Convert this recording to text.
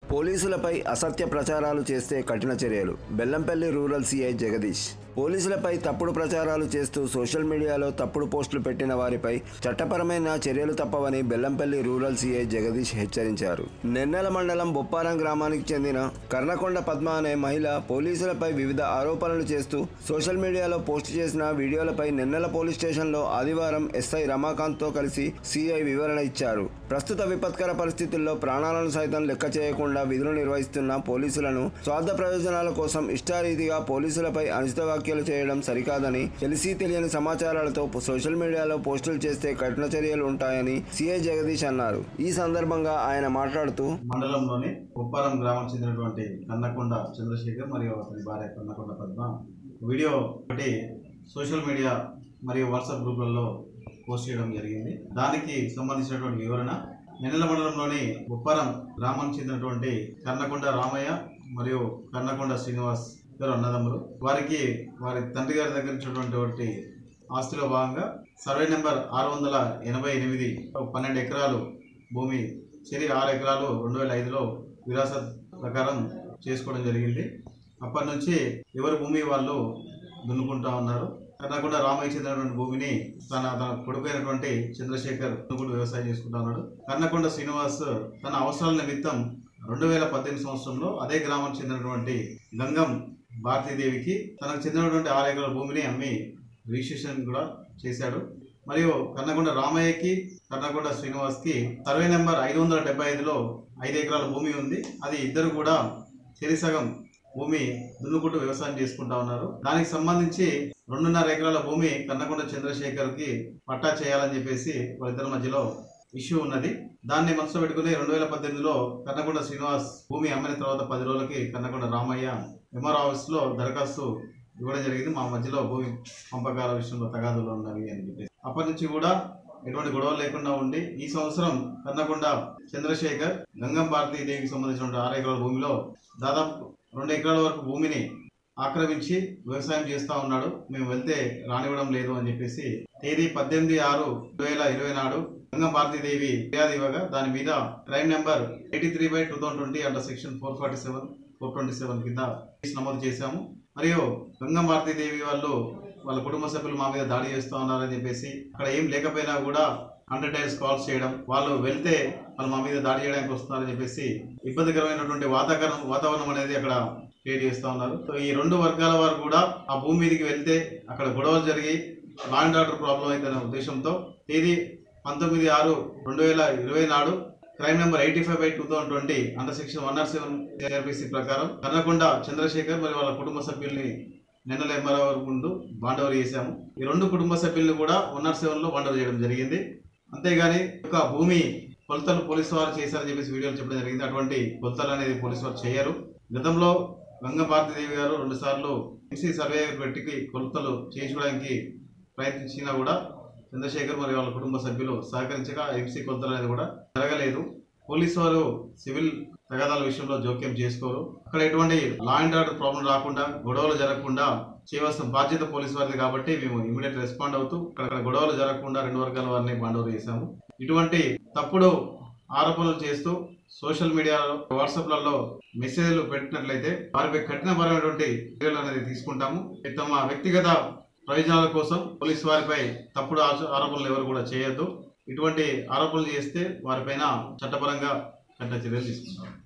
పోలీసులపై అసత్య ప్రచారాలు చేస్తే కఠిన చర్యలు బెల్లంపల్లి రూరల్ సీఐ జగదీష్ పోలీసులపై తప్పుడు ప్రచారాలు చేస్తూ సోషల్ మీడియాలో తప్పుడు పోస్టులు పెట్టిన వారిపై చట్టపరమైన చర్యలు తప్పవని బెల్లంపల్లి రూరల్ సీఐ జగదీష్ హెచ్చరించారు నెన్నెల మండలం బొప్పారం గ్రామానికి చెందిన కర్ణకొండ పద్మ అనే మహిళ పోలీసులపై వివిధ ఆరోపణలు చేస్తూ సోషల్ మీడియాలో పోస్ట్ చేసిన వీడియోలపై నెన్నెల పోలీస్ స్టేషన్లో ఆదివారం ఎస్ఐ రమాకాంత్తో కలిసి సీఐ వివరణ ఇచ్చారు ప్రస్తుత విపత్కర పరిస్థితుల్లో ప్రాణాలను సైతం లెక్క చేయకుండా విధులు నిర్వహిస్తున్న పోలీసులను స్వార్థ ప్రయోజనాల కోసం ఇష్టారీతిగా పోలీసులపై అనుచిత వ్యాఖ్యలు చేయడం సరికాదని తెలిసి తెలియని సమాచారాలతో సోషల్ మీడియాలో పోస్టులు చేస్తే కఠిన చర్యలు ఉంటాయని సీఐ జగదీష్ అన్నారు ఈ సందర్భంగా ఆయన మాట్లాడుతూ మండలంలోని ఉప్పారం గ్రామం చెందినటువంటి కన్నకొండ చంద్రశేఖర్ మరియు అతని భార్య కన్నకొండ పద్మ వీడియో ఒకటి సోషల్ మీడియా మరియు వాట్సాప్ గ్రూపులలో పోస్ట్ చేయడం జరిగింది దానికి సంబంధించినటువంటి వివరణ నెన్నెల మండలంలోని ఉప్పారం గ్రామం చెందినటువంటి కన్నకొండ రామయ్య మరియు కన్నకొండ శ్రీనివాస్ గారు అన్నదమ్ములు వారికి వారి తండ్రి గారి దగ్గర నుంచి ఆస్తిలో భాగంగా సర్వే నెంబర్ ఆరు వందల ఎనభై ఎనిమిది పన్నెండు ఎకరాలు భూమి చెరి ఆరు ఎకరాలు రెండు వేల ఐదులో విరాసత్ ప్రకారం చేసుకోవడం జరిగింది అప్పటి నుంచి ఎవరి భూమి వాళ్ళు దున్నుకుంటా ఉన్నారు కర్ణాకొండ రామయ్య చెందినటువంటి భూమిని తన తన కొడుకైనటువంటి చంద్రశేఖర్ దున్నుకుంటూ వ్యవసాయం చేసుకుంటా ఉన్నాడు కర్ణకొండ శ్రీనివాస్ తన అవసరాల నిమిత్తం రెండు వేల పద్దెనిమిది సంవత్సరంలో అదే గ్రామం చెందినటువంటి గంగం భారతీదేవికి తనకు చెందినటువంటి ఆరు ఎకరాల భూమిని అమ్మి రిజిస్ట్రేషన్ కూడా చేశాడు మరియు కన్నకొండ రామయ్యకి కన్నకొండ శ్రీనివాస్కి సర్వే నెంబర్ ఐదు వందల డెబ్బై ఐదులో ఐదు ఎకరాల భూమి ఉంది అది ఇద్దరు కూడా చెరిసగం భూమి దున్నుకుంటూ వ్యవసాయం చేసుకుంటా ఉన్నారు దానికి సంబంధించి రెండున్నర ఎకరాల భూమి కన్నకొండ చంద్రశేఖర్కి పట్టా చేయాలని చెప్పేసి వాళ్ళిద్దరి మధ్యలో ఇష్యూ ఉన్నది దాన్ని మనసులో పెట్టుకుని రెండు వేల పద్దెనిమిదిలో కన్నకొండ శ్రీనివాస్ భూమి అమ్మిన తర్వాత పది రోజులకి కన్నకొండ రామయ్య ఎంఆర్ ఆఫీస్లో దరఖాస్తు ఇవ్వడం జరిగింది మా మధ్యలో భూమి పంపకాల విషయంలో తగాదులు ఉన్నవి అని చెప్పేసి అప్పటి నుంచి కూడా ఎటువంటి గొడవలు లేకుండా ఉండి ఈ సంవత్సరం కన్నకొండ చంద్రశేఖర్ గంగం భారతీ దేవికి సంబంధించిన ఆరు ఎకరాల భూమిలో దాదాపు రెండు ఎకరాల వరకు భూమిని ఆక్రమించి వ్యవసాయం చేస్తా ఉన్నాడు మేము వెళ్తే రానివ్వడం లేదు అని చెప్పేసి తేదీ పద్దెనిమిది ఆరు రెండు వేల ఇరవై నాడు గంగం భారతీదేవి ఫిర్యాదు ఇవ్వగా దాని మీద crime number eighty three by two thousand twenty under section four forty seven four twenty seven కింద కేసు నమోదు చేశాము మరియు గంగం భారతీదేవి వాళ్ళు వాళ్ళ కుటుంబ సభ్యులు మా మీద దాడి చేస్తూ ఉన్నారని చెప్పేసి అక్కడ ఏం లేకపోయినా కూడా హండ్రెడ్ టైమ్స్ కాల్స్ చేయడం వాళ్ళు వెళ్తే వాళ్ళు మా మీద దాడి చేయడానికి వస్తున్నారని చెప్పేసి ఇబ్బందికరమైనటువంటి వాతావరణం వాతావరణం అనేది అక్కడ క్రియేట్ చేస్తూ ఉన్నారు సో ఈ రెండు వర్గాల వారు కూడా ఆ భూమి మీదకి వెళ్తే అక్కడ గొడవలు జరిగి లా అండ్ ఆర్డర్ ప్రాబ్లం అయిందనే ఉద్దేశంతో తేదీ పంతొమ్మిది ఆరు రెండు వేల ఇరవై నాడు crime number eighty five by two thousand twenty under section one nought seven CrPC ప్రకారం కర్ణకొండ చంద్రశేఖర్ మరియు వాళ్ళ కుటుంబ సభ్యుల్ని నిన్నల ఎంఆర్ఓ ముందు బాండవర్ చేశాము ఈ రెండు కుటుంబ సభ్యుల్ని కూడా వన్ నాట్ సెవెన్ లో బాండవర్ చేయడం జరిగింది అంతేగాని ఒక భూమి కొలతలు పోలీసు వారు చేశారని చెప్పేసి వీడియోలు చెప్పడం జరిగింది అటువంటి కొలతలు అనేది పోలీసు వారు చేయరు గతంలో గంగ భారతీదేవి గారు రెండు సార్లు ఎంసీ సర్వే పెట్టి కొలతలు చేయించుకోవడానికి ప్రయత్నించినా కూడా చంద్రశేఖర్ మరియు వాళ్ళ కుటుంబ సభ్యులు సహకరించగా ఎంసీ కొలతలు అనేది కూడా జరగలేదు పోలీసు వారు సివిల్ తగాదాల విషయంలో జోక్యం చేసుకోరు అక్కడ ఎటువంటి లా అండ్ ఆర్డర్ ప్రాబ్లం రాకుండా గొడవలు జరగకుండా చేయవలసిన బాధ్యత పోలీసు వారిది కాబట్టి మేము ఇమీడియట్ రెస్పాండ్ అవుతూ అక్కడ గొడవలు జరగకుండా రెండు వర్గాల వారిని బాండోరు చేశాము ఇటువంటి తప్పుడు ఆరోపణలు చేస్తూ సోషల్ మీడియాలో వాట్సాప్లలో మెసేజ్లు పెట్టినట్లయితే వారిపై కఠినపరమైనటువంటి చర్యలు అనేది తీసుకుంటాము తమ వ్యక్తిగత ప్రయోజనాల కోసం పోలీసు వారిపై తప్పుడు ఆచ- ఆరోపణలు ఎవరు కూడా చేయొద్దు ఇటువంటి ఆరోపణలు చేస్తే వారిపైన చట్టపరంగా కఠిన చర్యలు తీసుకుంటాం